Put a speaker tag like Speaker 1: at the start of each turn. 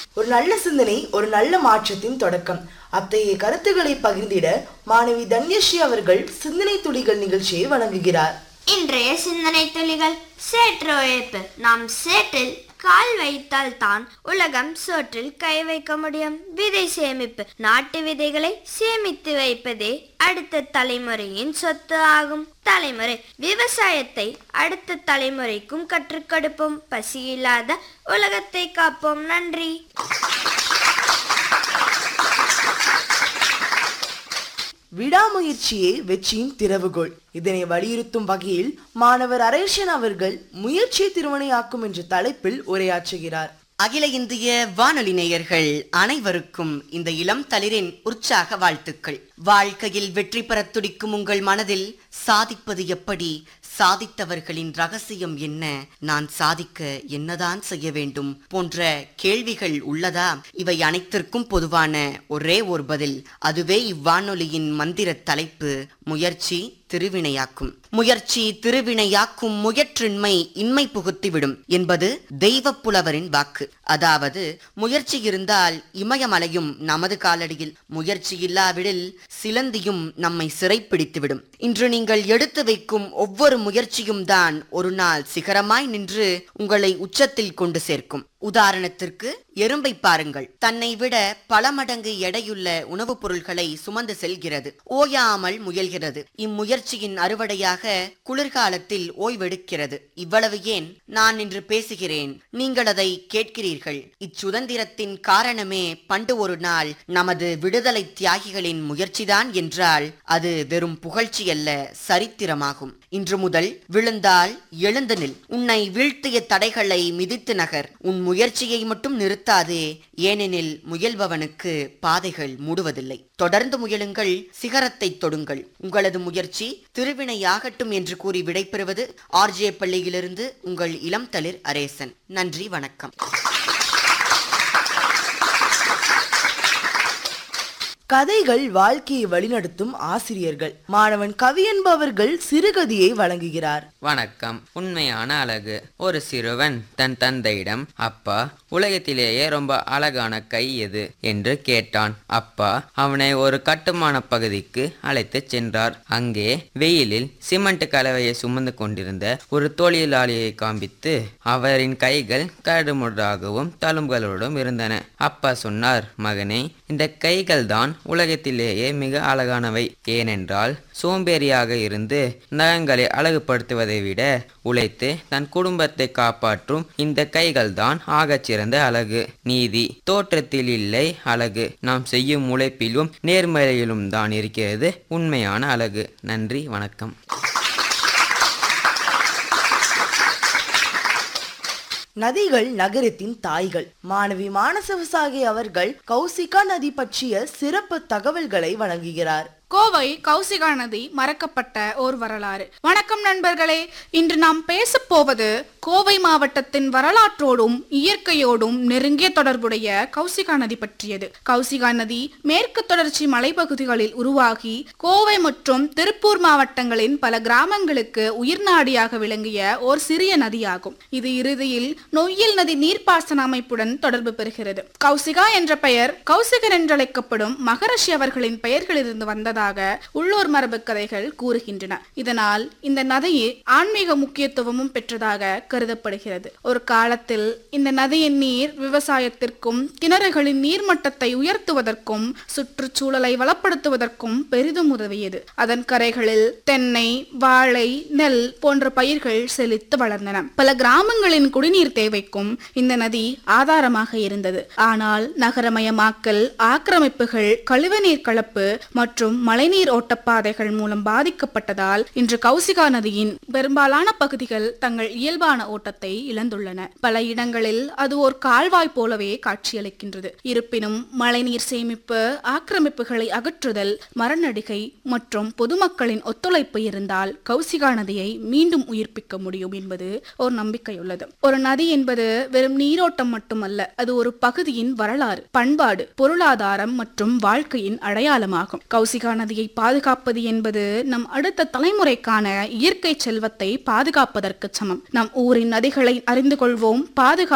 Speaker 1: ஒரு நல்ல சிந்தனை ஒரு நல்ல மாற்றத்தின் தொடக்கம் அத்தகைய கருத்துக்களை பகிர்ந்திட மாணவி தன்யஸ்ரீ அவர்கள் சிந்தனை துளிகள் நிகழ்ச்சியை வழங்குகிறார்
Speaker 2: இன்றைய சிந்தனை துளிகள் சேற்று உழைப்பு நாம் சேற்றில் கால் வைத்தால் தான் உலகம் சோற்றில் கை வைக்க முடியும் விதை சேமிப்பு நாட்டு விதைகளை சேமித்து வைப்பதே அடுத்த தலைமுறையின் சொத்து ஆகும் தலைமுறை விவசாயத்தை அடுத்த தலைமுறைக்கும் கற்றுக் கொடுப்போம் பசியில்லாத உலகத்தை காப்போம் நன்றி
Speaker 1: விடாமுயற்சியே வெற்றியின் திறவுகோல் இதனை வலியுறுத்தும் வகையில் மாணவர் அரேஷன் அவர்கள் முயற்சியை திருமணையாக்கும் என்ற தலைப்பில் உரையாற்றுகிறார்
Speaker 3: அகில இந்திய வானொலி நேயர்கள் அனைவருக்கும் இந்த இளம் தளிரின் உற்சாக வாழ்த்துக்கள் வாழ்க்கையில் வெற்றி பெறத் துடிக்கும் உங்கள் மனதில் சாதிப்பது எப்படி சாதித்தவர்களின் ரகசியம் என்ன நான் சாதிக்க என்னதான் செய்ய வேண்டும் போன்ற கேள்விகள் உள்ளதா இவை அனைத்திற்கும் பொதுவான ஒரே ஒரு பதில் அதுவே இவ்வானொலியின் மந்திர தலைப்பு முயற்சி திருவினையாக்கும் முயற்சி திருவினையாக்கும் முயற்றின்மை இன்மை புகுத்திவிடும் என்பது தெய்வப் புலவரின் வாக்கு அதாவது முயற்சி இருந்தால் இமயமலையும் நமது காலடியில் முயற்சி இல்லாவிடில் சிலந்தியும் நம்மை சிறைப்பிடித்துவிடும் இன்று நீங்கள் எடுத்து வைக்கும் ஒவ்வொரு முயற்சியும் தான் ஒரு நாள் சிகரமாய் நின்று உங்களை உச்சத்தில் கொண்டு சேர்க்கும் உதாரணத்திற்கு எறும்பை பாருங்கள் தன்னை விட பல மடங்கு எடையுள்ள உணவுப் பொருட்களை சுமந்து செல்கிறது ஓயாமல் முயல்கிறது இம்முயற்சியின் அறுவடையாக குளிர்காலத்தில் ஓய்வெடுக்கிறது இவ்வளவு ஏன் நான் இன்று பேசுகிறேன் நீங்கள் அதை கேட்கிறீர்கள் இச்சுதந்திரத்தின் காரணமே பண்டு ஒரு நாள் நமது விடுதலை தியாகிகளின் முயற்சிதான் என்றால் அது வெறும் புகழ்ச்சி அல்ல சரித்திரமாகும் இன்று முதல் விழுந்தால் எழுந்து நில் உன்னை வீழ்த்திய தடைகளை மிதித்து நகர் உன் முயற்சியை மட்டும் நிறுத்தாதே ஏனெனில் முயல்பவனுக்கு பாதைகள் மூடுவதில்லை தொடர்ந்து முயலுங்கள் சிகரத்தை தொடுங்கள் உங்களது முயற்சி திருவினையாகட்டும் என்று கூறி விடைபெறுவது ஆர்ஜே பள்ளியிலிருந்து உங்கள் இளம் தளிர் அரேசன் நன்றி வணக்கம்
Speaker 1: கதைகள் வாழ்க்கையை வழிநடத்தும் ஆசிரியர்கள் மாணவன் கவி என்பவர்கள் சிறுகதையை வழங்குகிறார்
Speaker 4: வணக்கம் உண்மையான அழகு ஒரு சிறுவன் தன் தந்தையிடம் அப்பா உலகத்திலேயே ரொம்ப அழகான கை எது என்று கேட்டான் அப்பா அவனை ஒரு கட்டுமான பகுதிக்கு அழைத்துச் சென்றார் அங்கே வெயிலில் சிமெண்ட் கலவையை சுமந்து கொண்டிருந்த ஒரு தொழிலாளியை காண்பித்து அவரின் கைகள் கடுமுடாகவும் தழும்புகளோடும் இருந்தன அப்பா சொன்னார் மகனே இந்த கைகள் தான் உலகத்திலேயே மிக அழகானவை ஏனென்றால் சோம்பேறியாக இருந்து நகங்களை அழகுபடுத்துவதை விட உழைத்து தன் குடும்பத்தை காப்பாற்றும் இந்த கைகள் தான் ஆகச் சிறந்த அழகு நீதி தோற்றத்தில் இல்லை அழகு நாம் செய்யும் உழைப்பிலும் நேர்மறையிலும் தான் இருக்கிறது உண்மையான அழகு நன்றி வணக்கம்
Speaker 1: நதிகள் நகரத்தின் தாய்கள் மாணவி மானசவசாகி அவர்கள் கௌசிகா நதி பற்றிய சிறப்பு தகவல்களை வழங்குகிறார்
Speaker 5: கோவை கௌசிகா நதி மறக்கப்பட்ட ஓர் வரலாறு வணக்கம் நண்பர்களே இன்று நாம் பேசப் போவது கோவை மாவட்டத்தின் வரலாற்றோடும் இயற்கையோடும் நெருங்கிய தொடர்புடைய கௌசிகா நதி பற்றியது கௌசிகா நதி மேற்கு தொடர்ச்சி மலைப்பகுதிகளில் உருவாகி கோவை மற்றும் திருப்பூர் மாவட்டங்களின் பல கிராமங்களுக்கு உயிர்நாடியாக விளங்கிய ஓர் சிறிய நதியாகும் இது இறுதியில் நொய்யல் நதி நீர்ப்பாசன அமைப்புடன் தொடர்பு பெறுகிறது கௌசிகா என்ற பெயர் கௌசிகர் என்றழைக்கப்படும் மகரிஷி அவர்களின் பெயர்களிலிருந்து வந்ததாக உள்ளூர் மரபு கதைகள் கூறுகின்றன இதனால் இந்த நதி ஆன்மீக முக்கியத்துவமும் பெற்றதாக கருதப்படுகிறது ஒரு காலத்தில் இந்த நதியின் நீர் விவசாயத்திற்கும் கிணறுகளின் நீர்மட்டத்தை உயர்த்துவதற்கும் சுற்றுச்சூழலை வளப்படுத்துவதற்கும் பெரிதும் உதவியது அதன் கரைகளில் தென்னை வாழை நெல் போன்ற பயிர்கள் செழித்து வளர்ந்தன பல கிராமங்களின் குடிநீர் தேவைக்கும் இந்த நதி ஆதாரமாக இருந்தது ஆனால் நகரமயமாக்கல் ஆக்கிரமிப்புகள் கழிவுநீர் கலப்பு மற்றும் மழைநீர் ஓட்டப்பாதைகள் மூலம் பாதிக்கப்பட்டதால் இன்று கௌசிகா நதியின் பெரும்பாலான பகுதிகள் தங்கள் இயல்பான ஓட்டத்தை இழந்துள்ளன பல இடங்களில் அது ஒரு கால்வாய் போலவே காட்சியளிக்கின்றது இருப்பினும் மழைநீர் சேமிப்பு ஆக்கிரமிப்புகளை அகற்றுதல் மரநடிகை மற்றும் பொதுமக்களின் ஒத்துழைப்பு இருந்தால் கௌசிகா நதியை மீண்டும் உயிர்ப்பிக்க முடியும் என்பது ஒரு நம்பிக்கையுள்ளது ஒரு நதி என்பது வெறும் நீரோட்டம் மட்டுமல்ல அது ஒரு பகுதியின் வரலாறு பண்பாடு பொருளாதாரம் மற்றும் வாழ்க்கையின் அடையாளமாகும் கௌசிகா நதியை பாதுகாப்பது என்பது நம் அடுத்த தலைமுறைக்கான இயற்கை செல்வத்தை பாதுகாப்பதற்கு சமம் நம் ஊரின் நதிகளை அறிந்து கொள்வோம் பாதுகா